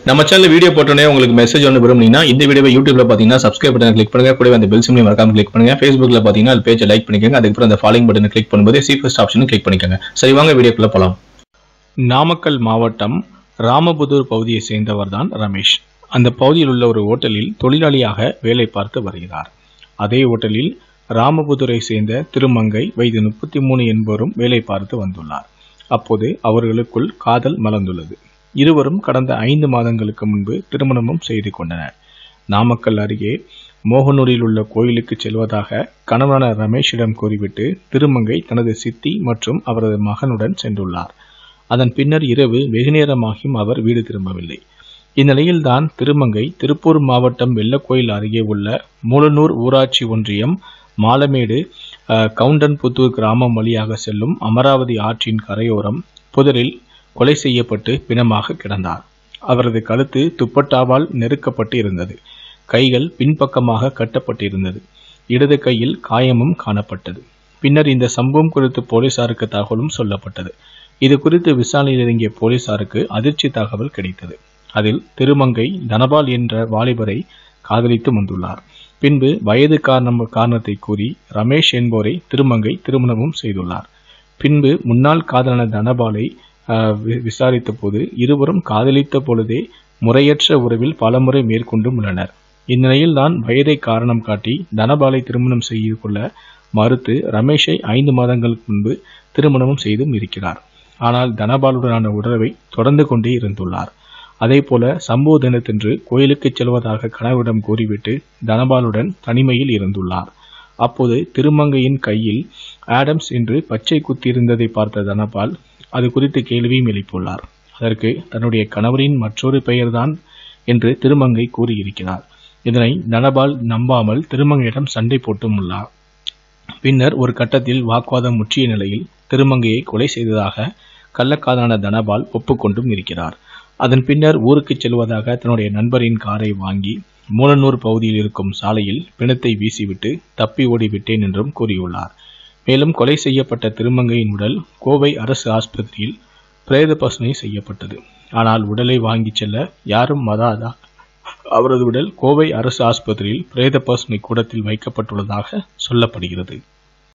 நம்ம channel video போட்டோன்னே உங்களுக்கு மெசேஜ் ஒன்று விரும்புனீங்கன்னா இந்த வீடியோவை யூடியூப்ல பார்த்தீங்கன்னா சப்ஸ்கிரைப் பட்டன் கிளிக் பண்ணுங்க கூடவே அந்த பெல் சிம்லையும் மறக்காம கிளிக் பண்ணுங்க ஃபேஸ்புக்ல பார்த்தீங்கன்னா அது பேஜை லைக் பண்ணிக்கோங்க அதுக்கப்புறம் அந்த ஃபாலோயிங் பட்டனை கிளிக் பண்ணும்போது சி ஃபர்ஸ்ட் ஆப்ஷனும் கிளிக் பண்ணிக்கோங்க சரி வாங்க வீடியோக்குள்ள போலாம் நாமக்கல் மாவட்டம் ராமபுதூர் பகுதியை சேர்ந்தவர் தான் ரமேஷ் அந்த பகுதியில் உள்ள ஒரு ஓட்டலில் தொழிலாளியாக வேலை பார்த்து வருகிறார் அதே ஓட்டலில் ராமபுதூரை சேர்ந்த திருமங்கை வயது முப்பத்தி மூணு என்பவரும் வேலை பார்த்து வந்துள்ளார் அப்போது அவர்களுக்குள் காதல் மலர்ந்துள்ளது இருவரும் கடந்த ஐந்து மாதங்களுக்கு முன்பு திருமணமும் செய்து கொண்டனர் நாமக்கல் அருகே மோகனூரில் உள்ள கோயிலுக்கு செல்வதாக கணவனான ரமேஷிடம் கூறிவிட்டு திருமங்கை தனது சித்தி மற்றும் அவரது மகனுடன் சென்றுள்ளார் அதன் பின்னர் இரவு வெகுநேரமாகியும் அவர் வீடு திரும்பவில்லை இந்நிலையில்தான் திருமங்கை திருப்பூர் மாவட்டம் வெள்ளக்கோயில் அருகே உள்ள மூலனூர் ஊராட்சி ஒன்றியம் மாலமேடு அஹ், கவுண்டன்புத்தூர் கிராமம் வழியாக செல்லும் அமராவதி ஆற்றின் கரையோரம் புதரில் கொலை செய்யப்பட்டு பிணமாக கிடந்தார் அவரது கழுத்து துப்பட்டாவால் நெருக்கப்பட்டு இருந்தது கைகள் பின்பக்கமாக கட்டப்பட்டிருந்தது இடது கையில் காயமும் காணப்பட்டது பின்னர் இந்த சம்பவம் குறித்து போலீசாருக்கு தகவலும் சொல்லப்பட்டது இது குறித்து விசாரணையில் இறங்கிய போலீசாருக்கு அதிர்ச்சி தகவல் கிடைத்தது அதில் திருமங்கை தனபால் என்ற வாலிபரை காதலித்து வந்துள்ளார் பின்பு வயது காரணம் காரணத்தை கூறி ரமேஷ் என்பவரை திருமங்கை திருமணமும் செய்துள்ளார் பின்பு முன்னாள் காதலன தனபாலை ஆஹ், வி- விசாரித்த போது இருவரும் காதலித்த பொழுதே முறையற்ற உறவில் பலமுறை மேற்கொண்டும் உள்ளனர் இந்நிலையில்தான் வயதை காரணம் காட்டி தனபாலை திருமணம் செய்து கொள்ள மறுத்து ரமேஷை ஐந்து மாதங்களுக்கு முன்பு திருமணமும் செய்தும் இருக்கிறார் ஆனால் தனபாலுடனான உறவை தொடர்ந்து கொண்டே இருந்துள்ளார் அதேபோல சம்பவ தினத்தன்று கோயிலுக்கு செல்வதாக கணவரிடம் கூறிவிட்டு தனபாலுடன் தனிமையில் இருந்துள்ளார் அப்போது திருமங்கையின் கையில் ஆடம்ஸ் என்று பச்சை குத்தியிருந்ததை பார்த்த தனபால் அது குறித்து கேள்வியும் எழுப்பியுள்ளார் அதற்கு தன்னுடைய கணவரின் மற்றொரு பெயர்தான் என்று திருமங்கை கூறியிருக்கிறார் இதனை தனபால் நம்பாமல் திருமங்கையிடம் சண்டை போட்டும் உள்ளார் பின்னர் ஒரு கட்டத்தில் வாக்குவாதம் முற்றிய நிலையில் திருமங்கையை கொலை செய்ததாக கள்ளக்காதலான தனபால் ஒப்புக்கொண்டும் இருக்கிறார் அதன் பின்னர் ஊருக்கு செல்வதாக தன்னுடைய நண்பரின் காரை வாங்கி மூலனூர் பகுதியில் இருக்கும் சாலையில் பிணத்தை வீசிவிட்டு தப்பி ஓடிவிட்டேன் என்றும் கூறியுள்ளார் மேலும் கொலை செய்யப்பட்ட திருமங்கையின் உடல் கோவை அரசு ஆஸ்பத்திரியில் பிரேத பசுமை செய்யப்பட்டது ஆனால் உடலை வாங்கிச் செல்ல யாரும் வராதா அவரது உடல் கோவை அரசு ஆஸ்பத்திரியில் பிரேத பசுமை கூடத்தில் வைக்கப்பட்டுள்ளதாக சொல்லப்படுகிறது